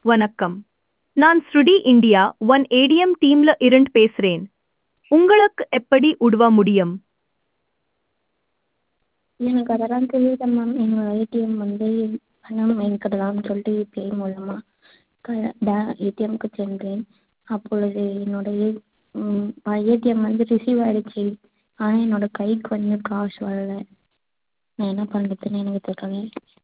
வணக்கம் நான் ஸ்ருடி இந்தியா ஒன் ஏடிஎம் டீம்ல இருந்து பேசுறேன் உங்களுக்கு எப்படி உதவ முடியும் எனக்கு அதெல்லாம் தெரியாது மேம் என்னோட ஏடிஎம் வந்து பணம் எடுக்கலாம்னு சொல்லிட்டு யூபிஐ மூலமாக க பே ஏடிஎம்க்கு சென்றேன் அப்பொழுது என்னுடைய ஏடிஎம் வந்து ரிசீவ் ஆகிடுச்சி ஆனால் என்னோட கைக்கு வந்து காசு வரல நான் என்ன பண்ணுறதுன்னு எனக்கு தெரியல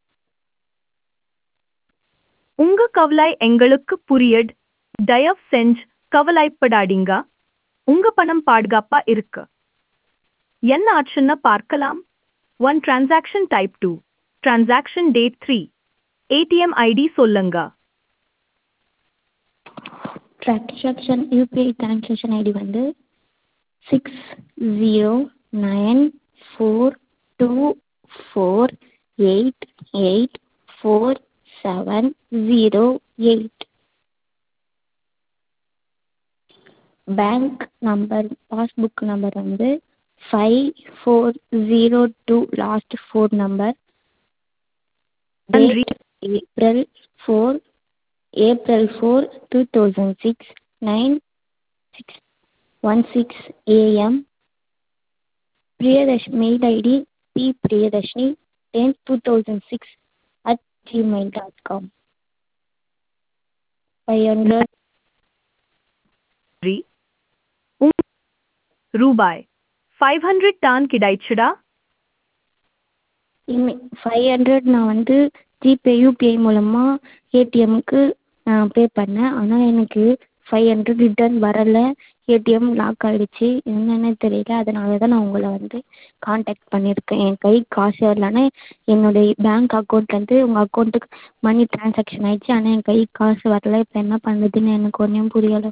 உங்க கவலை எங்களுக்கு புரியுது தயவு செஞ்சு கவலைப்படாதீங்க உங்க பணம் பாதுகாப்பா இருக்கு என்ன ஆச்சுன்னு பார்க்கலாம் one transaction type two transaction date three ATM ID சொல்லுங்க ட்ரான்சாக்ஷன் யூபிஐ ட்ரான்சாக்ஷன் ஐடி வந்து six zero nine four two four eight eight four seven zero eight bank number passbook number வந்து five four zero two last four number நன்றி. April four April four two thousand six nine six one six AM Priyadarsh mail ID P Priyadarshini ten two thousand six at Gmail dot com five hundred நன்றி. உங்க ரூபாய் five hundred Don கிடைச்சுடா இனி five hundred நான் வந்து GPay UPI மூலமாக ஏடிஎம்க்கு பே பண்ணேன் ஆனால் எனக்கு ஃபைவ் ஹண்ட்ரட் ரிட்டர்ன் வரலை ஏடிஎம் லாக் ஆகிடுச்சி என்னென்னு தெரியல அதனால தான் நான் உங்களை வந்து காண்டாக்ட் பண்ணியிருக்கேன் என் கை காசு வரலன்னு என்னுடைய பேங்க் அக்கௌண்ட்லேருந்து உங்கள் அக்கௌண்ட்டுக்கு மணி ட்ரான்சாக்ஷன் ஆகிடுச்சி ஆனால் என் கை காசு வரல இப்போ என்ன பண்ணுறதுன்னு எனக்கு ஒன்றும் புரியலை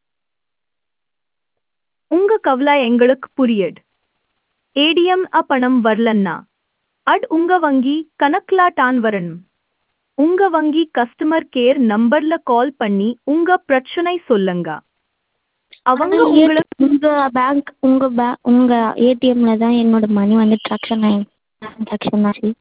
உங்க கவலை எங்களுக்கு புரியுது ஏடிஎம் அ பணம் வரலன்னா அட் உங்க வங்கி கணக்குல டான் வரணும் உங்க வங்கி கஸ்டமர் கேர் நம்பர்ல கால் பண்ணி உங்க பிரச்சனை சொல்லுங்க அவங்க ஆனால் உங்களுக்கு உங்கள் பேங்க் உங்கள் பே உங்கள் ஏடிஎம்மில் தான் என்னோட மணி வந்து ட்ரான்சாக்ஷன் ஆகி ட்ரான்சாக்ஷன் ஆச்சு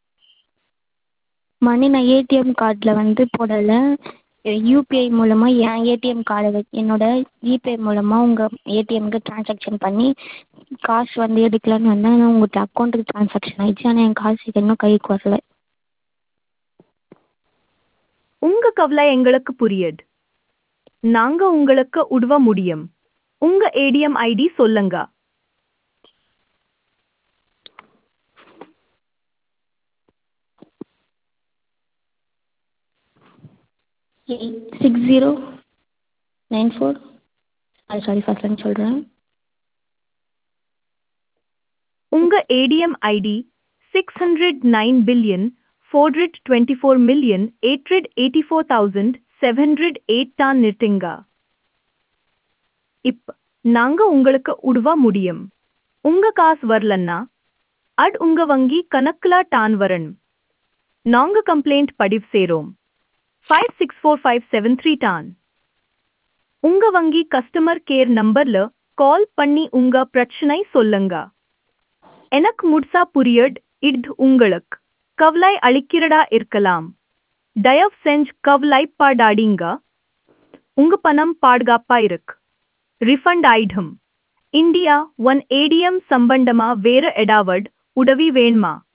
மணி நான் ஏடிஎம் கார்டில் வந்து போடலை யூபிஐ மூலமாக என் ஏடிஎம் கார்டை என்னோட ஜிபே மூலமாக உங்கள் ஏடிஎம்க்கு ட்ரான்சாக்ஷன் பண்ணி காசு வந்து எடுக்கலான்னு வந்தேன் ஆனால் உங்கள் அக்கௌண்ட்டுக்கு ட்ரான்சாக்ஷன் ஆகிடுச்சி ஆனால் என் காசு இன்னும் கைக்கு வரல உங்க கவலை எங்களுக்கு புரியுது நாங்க உங்களுக்கு உதவ முடியும் உங்க ஏடிஎம் ஐடி சொல்லுங்க eight six zero nine four sorry sorry ஃபஸ்ட்லேருந்து சொல்கிறேன் உங்க ATM ID six hundred nine billion four hundred twenty four million eight hundred eighty four thousand seven hundred eight தான் நிறுத்துங்க இப் நாங்க உங்களுக்கு உதவ முடியும் உங்க காசு வரலன்னா அட் உங்க வங்கி கணக்குல டான் வரணும் நாங்க கம்ப்ளைண்ட் பதிவு செய்றோம் five six four five seven three டான் உங்க வங்கி கஸ்டமர் கேர் நம்பர்ல கால் பண்ணி உங்க பிரச்சனை சொல்லுங்க எனக்கு முழுசா புரியட் இது உங்களுக்கு கவலை அளிக்கிறதா இருக்கலாம் தயவு செஞ்சு கவலைப்படாதீங்க உங்க பணம் பாதுகாப்பா இருக்கு ரிஃபண்ட் ஆயிடும் இந்தியா ஒன் ஏடிஎம் சம்பந்தமா வேற ஏதாவது உதவி வேணுமா